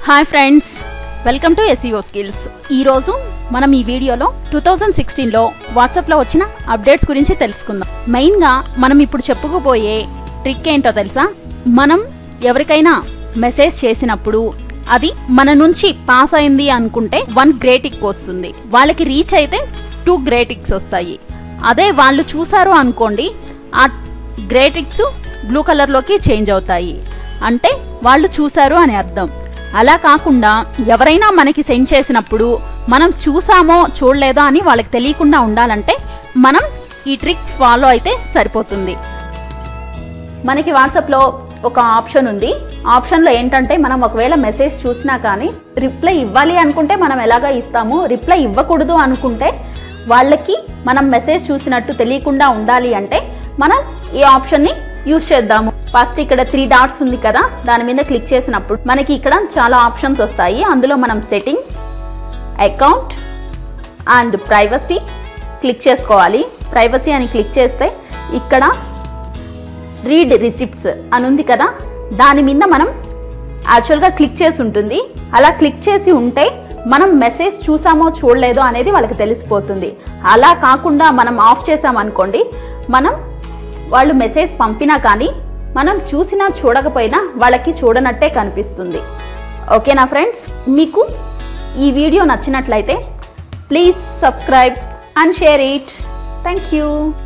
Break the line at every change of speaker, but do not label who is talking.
hi friends welcome to SEO skills ఈరోజు మనం ఈ వీడియోలో టూ థౌజండ్ సిక్స్టీన్లో వాట్సాప్లో వచ్చిన అప్డేట్స్ గురించి తెలుసుకుందాం మెయిన్గా మనం ఇప్పుడు చెప్పుకోబోయే ట్రిక్ ఏంటో తెలుసా మనం ఎవరికైనా మెసేజ్ చేసినప్పుడు అది మన నుంచి పాస్ అయింది అనుకుంటే వన్ గ్రేటిక్ వస్తుంది వాళ్ళకి రీచ్ అయితే టూ గ్రేటిక్స్ వస్తాయి అదే వాళ్ళు చూసారు అనుకోండి ఆ గ్రేటిక్స్ బ్లూ కలర్లోకి చేంజ్ అవుతాయి అంటే వాళ్ళు చూసారు అని అర్థం అలా కాకుండా ఎవరైనా మనకి సెండ్ చేసినప్పుడు మనం చూసామో చూడలేదో అని వాళ్ళకి తెలియకుండా ఉండాలంటే మనం ఈ ట్రిక్ ఫాలో అయితే సరిపోతుంది మనకి వాట్సాప్లో ఒక ఆప్షన్ ఉంది ఆప్షన్లో ఏంటంటే మనం ఒకవేళ మెసేజ్ చూసినా కానీ రిప్లై ఇవ్వాలి అనుకుంటే మనం ఎలాగ ఇస్తాము రిప్లై ఇవ్వకూడదు అనుకుంటే వాళ్ళకి మనం మెసేజ్ చూసినట్టు తెలియకుండా ఉండాలి అంటే మనం ఈ ఆప్షన్ని యూజ్ చేద్దాము ఫస్ట్ ఇక్కడ త్రీ డాట్స్ ఉంది కదా దాని మీద క్లిక్ చేసినప్పుడు మనకి ఇక్కడ చాలా ఆప్షన్స్ వస్తాయి అందులో మనం setting account and privacy click చేసుకోవాలి ప్రైవసీ అని క్లిక్ చేస్తే ఇక్కడ రీడ్ రిసిప్ట్స్ అని ఉంది కదా దాని మీద మనం యాక్చువల్గా క్లిక్ చేసి ఉంటుంది అలా క్లిక్ చేసి ఉంటే మనం మెసేజ్ చూసామో చూడలేదో అనేది వాళ్ళకి తెలిసిపోతుంది అలా కాకుండా మనం ఆఫ్ చేసామనుకోండి మనం వాళ్ళు మెసేజ్ పంపినా కానీ మనం చూసినా చూడకపోయినా వాళ్ళకి చూడనట్టే కనిపిస్తుంది ఓకేనా ఫ్రెండ్స్ మీకు ఈ వీడియో నచ్చినట్లయితే please subscribe and share it thank you